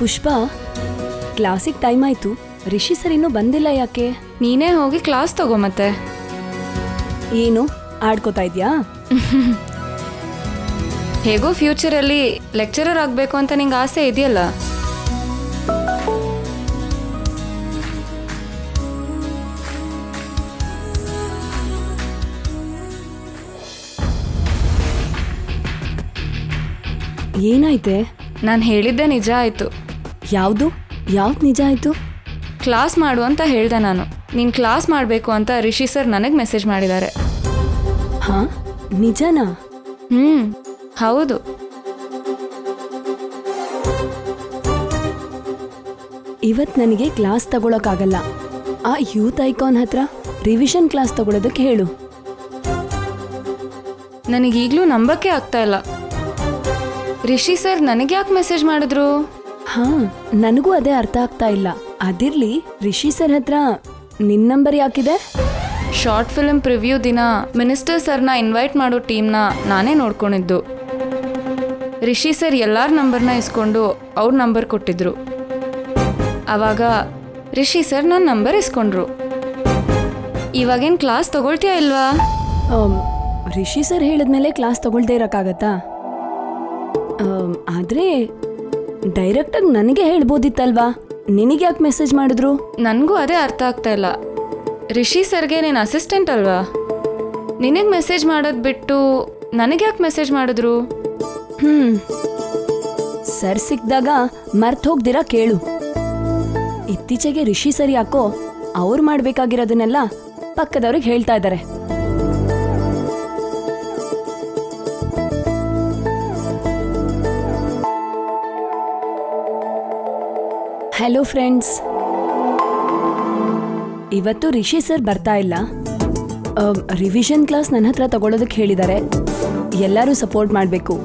ಪುಷ್ಪ ಕ್ಲಾಸಿಗೆ ಟೈಮ್ ಆಯ್ತು ರಿಷಿ ಸರ್ ಇನ್ನೂ ಬಂದಿಲ್ಲ ಯಾಕೆ ನೀನೇ ಹೋಗಿ ಕ್ಲಾಸ್ ತಗೋ ಮತ್ತೆ ಏನು ಆಡ್ಕೋತಾ ಇದ್ಯಾ ಹೇಗೋ ಫ್ಯೂಚರಲ್ಲಿ ಲೆಕ್ಚರರ್ ಆಗಬೇಕು ಅಂತ ನಿಂಗೆ ಆಸೆ ಇದೆಯಲ್ಲ ಏನಾಯ್ತೆ ನಾನು ಹೇಳಿದ್ದೆ ನಿಜ ಆಯಿತು ಯಾವುದು ಯಾವ್ದು ನಿಜ ಆಯ್ತು ಕ್ಲಾಸ್ ಮಾಡು ಅಂತ ಹೇಳ್ದೆ ನಾನು ನೀನು ಕ್ಲಾಸ್ ಮಾಡಬೇಕು ಅಂತ ರಿಷಿ ಸರ್ ನನಗೆ ಮೆಸೇಜ್ ಮಾಡಿದ್ದಾರೆ ಹಾ ನಿಜನಾ ಹ್ಞೂ ಹೌದು ಇವತ್ ನನಗೆ ಕ್ಲಾಸ್ ತಗೊಳಕ್ಕಾಗಲ್ಲ ಆ ಯೂತ್ ಐಕಾನ್ ಹತ್ರ ರಿವಿಷನ್ ಕ್ಲಾಸ್ ತಗೊಳೋದಕ್ಕೆ ಹೇಳು ನನಗೀಗಲೂ ನಂಬಕ್ಕೆ ಆಗ್ತಾ ಇಲ್ಲ ರಿಷಿ ಸರ್ ನನಗೆ ಯಾಕೆ ಮೆಸೇಜ್ ಮಾಡಿದ್ರು ಹಾ ನನಗೂ ಅದೇ ಅರ್ಥ ಆಗ್ತಾ ಇಲ್ಲ ಅದಿರ್ಲಿ ರಿಷಿ ಸರ್ ಹತ್ರ ನಿನ್ ನಂಬರ್ ಯಾಕಿದೆ ಶಾರ್ಟ್ ಫಿಲ್ಮ್ ಪ್ರಿವ್ಯೂ ದಿನ ಮಿನಿಸ್ಟರ್ ಸರ್ನ ಇನ್ವೈಟ್ ಮಾಡೋ ಟೀಮ್ನ ನಾನೇ ನೋಡ್ಕೊಂಡಿದ್ದು ರಿಷಿ ಸರ್ ಎಲ್ಲರ ನಂಬರ್ನ ಇಸ್ಕೊಂಡು ಅವ್ರ ನಂಬರ್ ಕೊಟ್ಟಿದ್ರು ಆವಾಗ ರಿಷಿ ಸರ್ ನನ್ನ ನಂಬರ್ ಇಸ್ಕೊಂಡ್ರು ಇವಾಗೇನು ಕ್ಲಾಸ್ ತಗೊಳ್ತೀಯಾ ಇಲ್ವಾ ಆಮ್, ರಿಷಿ ಸರ್ ಹೇಳಿದ್ಮೇಲೆ ಕ್ಲಾಸ್ ತಗೊಳ್ದೇ ಇರಕ್ಕಾಗತ್ತಾ ಆಮ್, ಆದ್ರೆ ಡೈರೆಕ್ಟಾಗಿ ನನಗೆ ಹೇಳ್ಬೋದಿತ್ತಲ್ವಾ ನಿನಗೆ ಯಾಕೆ ಮೆಸೇಜ್ ಮಾಡಿದ್ರು ನನಗೂ ಅದೇ ಅರ್ಥ ಆಗ್ತಾ ಇಲ್ಲ ರಿಷಿ ಸರ್ಗೆ ನೀನು ಅಸಿಸ್ಟೆಂಟ್ ಅಲ್ವಾ ನಿನಗೆ ಮೆಸೇಜ್ ಮಾಡೋದು ಬಿಟ್ಟು ನನಗೆ ಯಾಕೆ ಮೆಸೇಜ್ ಮಾಡಿದ್ರು ಹ್ಮ್ ಸರ್ ಸಿಕ್ಕಿದಾಗ ಮರ್ತ್ ಹೋಗ್ದಿರ ಕೇಳು ಇತ್ತೀಚೆಗೆ ರಿಷಿ ಸರ್ ಯಾಕೋ ಅವ್ರು ಮಾಡ್ಬೇಕಾಗಿರೋದನ್ನೆಲ್ಲ ಪಕ್ಕದವ್ರಿಗೆ ಹೇಳ್ತಾ ಇದ್ದಾರೆ ಹಲೋ ಫ್ರೆಂಡ್ಸ್ ಇವತ್ತು ರಿಷಿ ಸರ್ ಬರ್ತಾ ಇಲ್ಲ ರಿವಿಷನ್ ಕ್ಲಾಸ್ ನನ್ನ ಹತ್ರ ತಗೊಳ್ಳೋದಕ್ಕೆ ಹೇಳಿದ್ದಾರೆ ಎಲ್ಲರೂ ಸಪೋರ್ಟ್ ಮಾಡಬೇಕು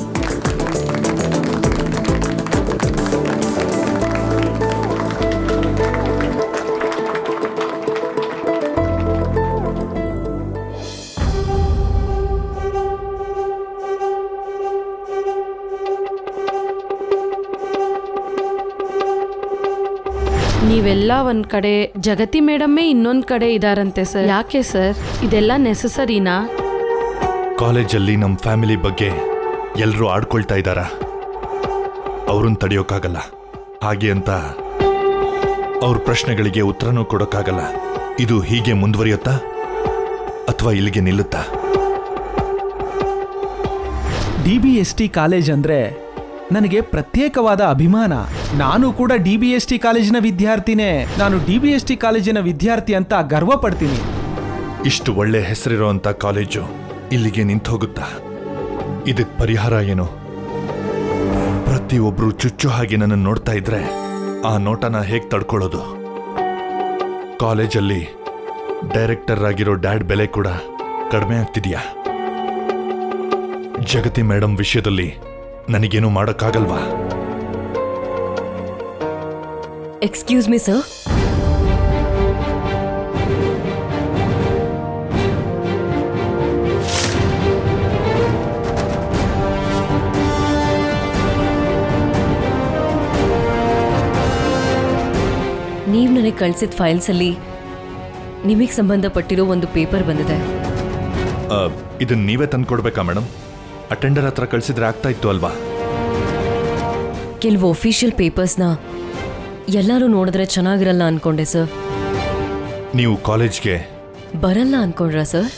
ನೀವೆಲ್ಲ ಒಂದ್ ಕಡೆ ಜಗತಿ ಮೇಡಮ್ಮೇ ಇನ್ನೊಂದ್ ಕಡೆ ಇದಾರಂತೆ ಸರ್ ಯಾಕೆ ಸರ್ ಇದೆಲ್ಲ ನೆಸಸರಿನಾ ಕಾಲೇಜಲ್ಲಿ ನಮ್ಮ ಫ್ಯಾಮಿಲಿ ಬಗ್ಗೆ ಎಲ್ಲರೂ ಆಡ್ಕೊಳ್ತಾ ಇದ್ದಾರ ಅವ್ರನ್ನ ತಡೆಯೋಕ್ಕಾಗಲ್ಲ ಹಾಗೆ ಅಂತ ಅವ್ರ ಪ್ರಶ್ನೆಗಳಿಗೆ ಉತ್ತರನೂ ಕೊಡೋಕ್ಕಾಗಲ್ಲ ಇದು ಹೀಗೆ ಮುಂದುವರಿಯುತ್ತಾ ಅಥವಾ ಇಲ್ಲಿಗೆ ನಿಲ್ಲುತ್ತಾ D B S T college ಅಂದ್ರೆ ನನಗೆ ಪ್ರತ್ಯೇಕವಾದ ಅಭಿಮಾನ ನಾನು ಕೂಡ ಡಿ ಬಿ ಎಸ್ ಟಿ ಕಾಲೇಜಿನ ವಿದ್ಯಾರ್ಥಿನೇ ನಾನು ಡಿ ಬಿ ಎಸ್ ಟಿ ಕಾಲೇಜಿನ ವಿದ್ಯಾರ್ಥಿ ಅಂತ ಗರ್ವ ಪಡ್ತೀನಿ ಇಷ್ಟು ಒಳ್ಳೆ ಹೆಸರಿರುವಂತ ಕಾಲೇಜು ಇಲ್ಲಿಗೆ ನಿಂತು ಹೋಗುತ್ತಾ ಇದಕ್ಕೆ ಪರಿಹಾರ ಏನು ಪ್ರತಿಯೊಬ್ರು ಚುಚ್ಚು ಹಾಗೆ ನನ್ನನ್ನು ನೋಡ್ತಾ ಇದ್ರೆ ಆ ನೋಟನ ಹೇಗ್ ತಡ್ಕೊಳ್ಳೋದು ಕಾಲೇಜಲ್ಲಿ ಡೈರೆಕ್ಟರ್ ಆಗಿರೋ ಡ್ಯಾಡ್ ಬೆಲೆ ಕೂಡ ಕಡಿಮೆ ಆಗ್ತಿದ್ಯಾ ಜಗತಿ ಮೇಡಮ್ ವಿಷಯದಲ್ಲಿ ನನಗೇನು ಮಾಡೋಕ್ಕಾಗಲ್ವಾ ಎಕ್ಸ್ಕ್ಯೂಸ್ ಮಿ ಸರ್ ನೀವು ನನಗೆ ಕಳಿಸಿದ ಫೈಲ್ಸಲ್ಲಿ ನಿಮಗೆ ಸಂಬಂಧಪಟ್ಟಿರೋ ಒಂದು ಪೇಪರ್ ಬಂದಿದೆ ಆ, ಇದನ್ನ ನೀವೇ ತಂದ್ಕೊಡ್ಬೇಕಾ ಮೇಡಮ್ ಅಟೆಂಡರ್ ಹತ್ರ ಕಳ್ಸಿದ್ರೆ ಆಗ್ತಾ ಇತ್ತು ಅಲ್ವಾ ಕೆಲವು ಒಫಿಷಿಯಲ್ ಪೇಪರ್ಸ್ನ ಎಲ್ಲರೂ ನೋಡಿದ್ರೆ ಚೆನ್ನಾಗಿರಲ್ಲ ಅನ್ಕೊಂಡೆ ಸರ್ ನೀವು ಕಾಲೇಜ್ಗೆ ಬರಲ್ಲ ಅನ್ಕೊಂಡ್ರಾ ಸರ್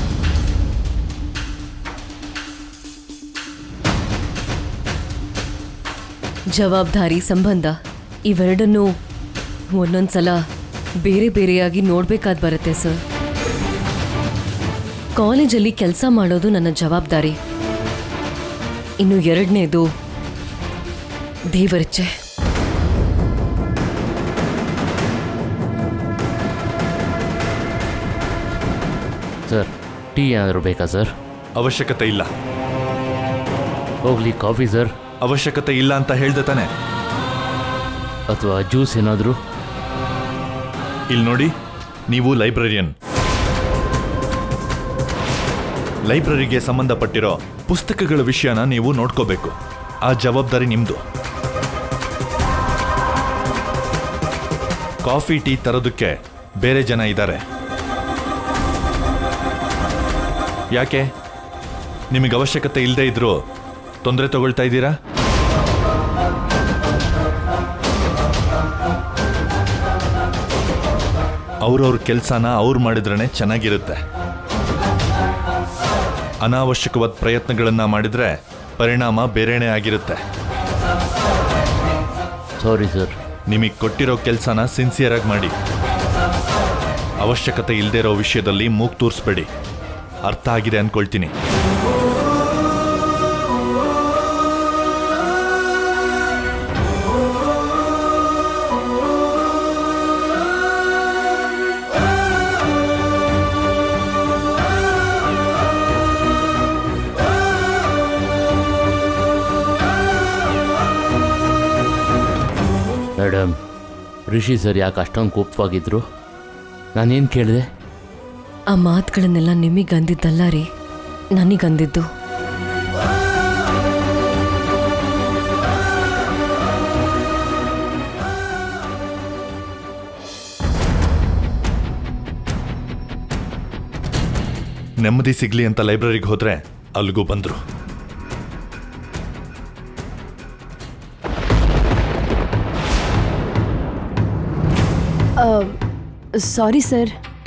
ಜವಾಬ್ದಾರಿ ಸಂಬಂಧ ಇವೆರಡನ್ನೂ ಒಂದೊಂದ್ಸಲ ಬೇರೆ ಬೇರೆಯಾಗಿ ನೋಡ್ಬೇಕಾದ್ ಬರುತ್ತೆ ಸರ್ ಕಾಲೇಜಲ್ಲಿ ಕೆಲಸ ಮಾಡೋದು ನನ್ನ ಜವಾಬ್ದಾರಿ ಇನ್ನು ಎರಡನೇದು ದೇವರಿಚ್ಛೆ ಸರ್ ಟೀ ಏನಾದರೂ ಬೇಕಾ ಸರ್ ಅವಶ್ಯಕತೆ ಇಲ್ಲ ಹೋಗ್ಲಿ ಕಾಫಿ ಸರ್ ಅವಶ್ಯಕತೆ ಇಲ್ಲ ಅಂತ ಹೇಳ್ದೆ ತಾನೆ ಅಥವಾ ಜ್ಯೂಸ್ ಏನಾದರೂ ಇಲ್ಲಿ ನೋಡಿ ನೀವು ಲೈಬ್ರರಿಯನ್ ಲೈಬ್ರರಿಗೆ ಸಂಬಂಧಪಟ್ಟಿರೋ ಪುಸ್ತಕಗಳ ವಿಷಯನ ನೀವು ನೋಡ್ಕೋಬೇಕು ಆ ಜವಾಬ್ದಾರಿ ನಿಮ್ದು ಕಾಫಿ ಟೀ ತರೋದಕ್ಕೆ ಬೇರೆ ಜನ ಇದ್ದಾರೆ ಯಾಕೆ ನಿಮಗೆ ಅವಶ್ಯಕತೆ ಇಲ್ಲದೆ ಇದ್ರೂ ತೊಂದರೆ ತಗೊಳ್ತಾ ಇದ್ದೀರಾ ಅವ್ರವ್ರ ಕೆಲಸನ ಅವ್ರು ಮಾಡಿದ್ರೇ ಚೆನ್ನಾಗಿರುತ್ತೆ ಅನಾವಶ್ಯಕವಾದ ಪ್ರಯತ್ನಗಳನ್ನ ಮಾಡಿದ್ರೆ ಪರಿಣಾಮ ಬೇರೆನೇ ಆಗಿರುತ್ತೆ ಸಾರಿ ಸರ್ ನಿಮಗೆ ಕೊಟ್ಟಿರೋ ಕೆಲಸನ ಸಿನ್ಸಿಯರ್ ಆಗಿ ಮಾಡಿ ಅವಶ್ಯಕತೆ ಇಲ್ಲದೆ ಇರೋ ವಿಷಯದಲ್ಲಿ ಮೂಗ್ ತೂರಿಸ್ಬೇಡಿ ಅರ್ಥ ಆಗಿದೆ ಅನ್ಕೊಳ್ತೀನಿ ಮೇಡಮ್ ರಿಷಿ ಸರ್ ಯಾಕೆ ಅಷ್ಟೊಂದು ಕೋಪವಾಗಿದ್ರು ನಾನೇನು ಕೇಳಿದೆ ಆ ಮಾತುಗಳನ್ನೆಲ್ಲ ನಿಮಗೆ ಅಂದಿದ್ದಲ್ಲ ರೀ ನನಗಂದಿದ್ದು ನೆಮ್ಮದಿ ಸಿಗ್ಲಿ ಅಂತ ಲೈಬ್ರರಿಗೆ ಹೋದ್ರೆ ಅಲ್ಲಿಗೂ ಬಂದ್ರು ಸಾರಿ ಸರ್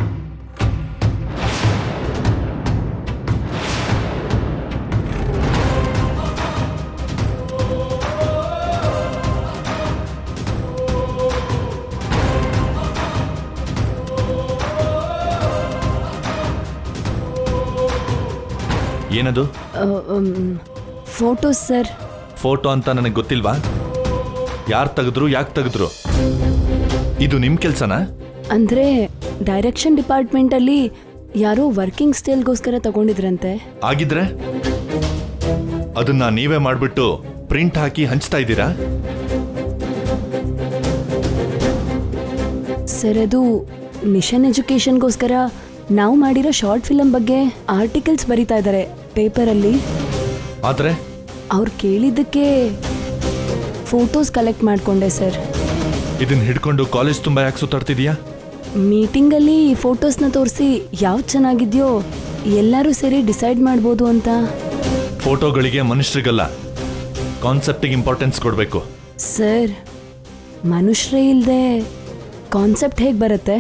ಏನದು ಫೋಟೋಸ್ ಸರ್ ಫೋಟೋ ಅಂತ ನನಗೆ ಗೊತ್ತಿಲ್ವಾ ಯಾರು ತೆಗೆದ್ರು ಯಾಕೆ ತೆಗೆದ್ರು ಇದು ನಿಮ್ಮ ಕೆಲಸನಾ ಅಂದರೆ ಡೈರೆಕ್ಷನ್ ಡಿಪಾರ್ಟ್ಮೆಂಟಲ್ಲಿ ಯಾರೋ ವರ್ಕಿಂಗ್ ಸ್ಟೈಲ್ಗೋಸ್ಕರ ತಗೊಂಡಿದ್ರಂತೆ ಆಗಿದ್ರೆ ಅದನ್ನ ನೀವೇ ಮಾಡಿಬಿಟ್ಟು ಪ್ರಿಂಟ್ ಹಾಕಿ ಹಂಚ್ತಾ ಇದ್ದೀರಾ ಸರ್ ಅದು ಮಿಷನ್ ಎಜುಕೇಷನ್ಗೋಸ್ಕರ ನಾವು ಮಾಡಿರೋ ಶಾರ್ಟ್ ಫಿಲಮ್ ಬಗ್ಗೆ ಆರ್ಟಿಕಲ್ಸ್ ಬರಿತಾ ಇದ್ದಾರೆ ಪೇಪರಲ್ಲಿ ಆದರೆ ಅವ್ರು ಕೇಳಿದ್ದಕ್ಕೆ ಫೋಟೋಸ್ ಕಲೆಕ್ಟ್ ಮಾಡಿಕೊಂಡೆ ಸರ್ ಇದನ್ನ ಹಿಡ್ಕೊಂಡು ಕಾಲೇಜ್ ತುಂಬ ಯಾಕೆ ಸುತ್ತಾಡ್ತಿದ್ಯಾ ಮೀಟಿಂಗಲ್ಲಿ ಈ ಫೋಟೋಸ್ನ ತೋರಿಸಿ ಯಾವ್ದು ಚೆನ್ನಾಗಿದೆಯೋ ಎಲ್ಲರೂ ಸೇರಿ ಡಿಸೈಡ್ ಮಾಡ್ಬೋದು ಅಂತ ಫೋಟೋಗಳಿಗೆ ಮನುಷ್ಯರಿಗಲ್ಲ ಕಾನ್ಸೆಪ್ಟಿಗೆ ಇಂಪಾರ್ಟೆನ್ಸ್ ಕೊಡಬೇಕು ಸರ್ ಮನುಷ್ಯರೇ ಇಲ್ಲದೆ ಕಾನ್ಸೆಪ್ಟ್ ಹೇಗೆ ಬರುತ್ತೆ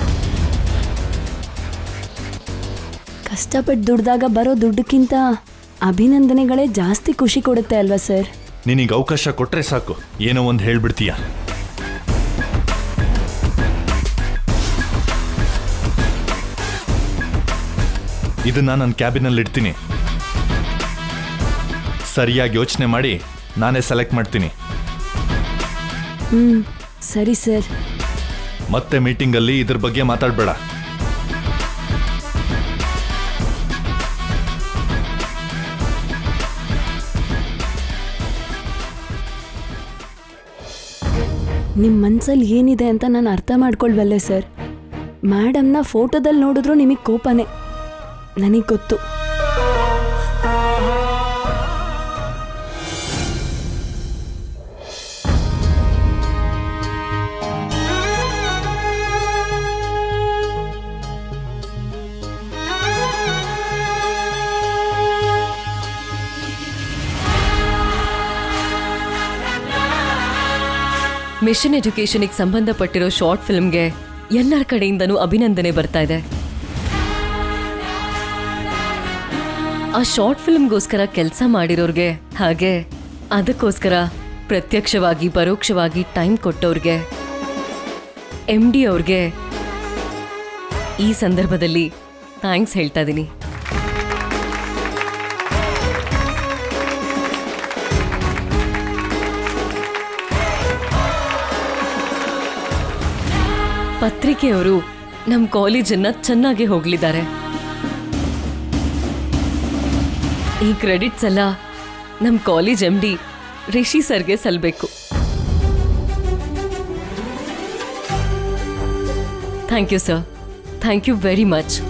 ಕಷ್ಟಪಟ್ಟು ದುಡ್ದಾಗ ಬರೋ ದುಡ್ಡಕ್ಕಿಂತ ಅಭಿನಂದನೆಗಳೇ ಜಾಸ್ತಿ ಖುಷಿ ಕೊಡುತ್ತೆ ಅಲ್ವಾ ಸರ್ ನಿನಗೆ ಅವಕಾಶ ಕೊಟ್ರೆ ಸಾಕು ಏನೋ ಒಂದು ಹೇಳ್ಬಿಡ್ತೀಯ ಇದನ್ನ ನನ್ನ ಕ್ಯಾಬಿನಲ್ಲಿ ಇಡ್ತೀನಿ ಸರಿಯಾಗಿ ಯೋಚನೆ ಮಾಡಿ ನಾನೇ ಸೆಲೆಕ್ಟ್ ಮಾಡ್ತೀನಿ ಹ್ಞೂ ಸರಿ ಸರ್ ಮತ್ತೆ ಮೀಟಿಂಗಲ್ಲಿ ಇದ್ರ ಬಗ್ಗೆ ಮಾತಾಡಬೇಡ ನಿಮ್ಮ ಮನ್ಸಲ್ಲಿ ಏನಿದೆ ಅಂತ ನಾನು ಅರ್ಥ ಮಾಡ್ಕೊಳ್ಬಲ್ಲೆ ಸರ್ ಮೇಡಮ್ನ ಫೋಟೋದಲ್ಲಿ ನೋಡಿದ್ರು ನಿಮಗೆ ಕೋಪನೇ ನನಗೆ ಗೊತ್ತು ಮಿಷನ್ ಎಜುಕೇಶನ್ಗೆ ಸಂಬಂಧಪಟ್ಟಿರೋ ಶಾರ್ಟ್ ಫಿಲ್ಮ್ಗೆ ಎಲ್ಲರ ಕಡೆಯಿಂದನೂ ಅಭಿನಂದನೆ ಬರ್ತಾ ಇದೆ ಆ ಶಾರ್ಟ್ ಫಿಲ್ಮ್ಗೋಸ್ಕರ ಕೆಲಸ ಮಾಡಿರೋರ್ಗೆ ಹಾಗೆ ಅದಕ್ಕೋಸ್ಕರ ಪ್ರತ್ಯಕ್ಷವಾಗಿ ಪರೋಕ್ಷವಾಗಿ ಟೈಮ್ ಕೊಟ್ಟವ್ರಿಗೆ ಎಮ್ ಡಿ ಅವ್ರಿಗೆ ಈ ಸಂದರ್ಭದಲ್ಲಿ ಥ್ಯಾಂಕ್ಸ್ ಹೇಳ್ತಾ ಇದ್ದೀನಿ ಪತ್ರಿಕೆಯವರು ನಮ್ಮ ಕಾಲೇಜನ್ನ ಚೆನ್ನಾಗಿ ಹೋಗ್ಲಿದ್ದಾರೆ ಈ ಕ್ರೆಡಿಟ್ಸ್ ಎಲ್ಲ ನಮ್ಮ ಕಾಲೇಜ್ ಎಮ್ ಡಿ ರಿಷಿ ಸರ್ಗೆ ಸಲ್ಲಬೇಕು thank you sir thank you very much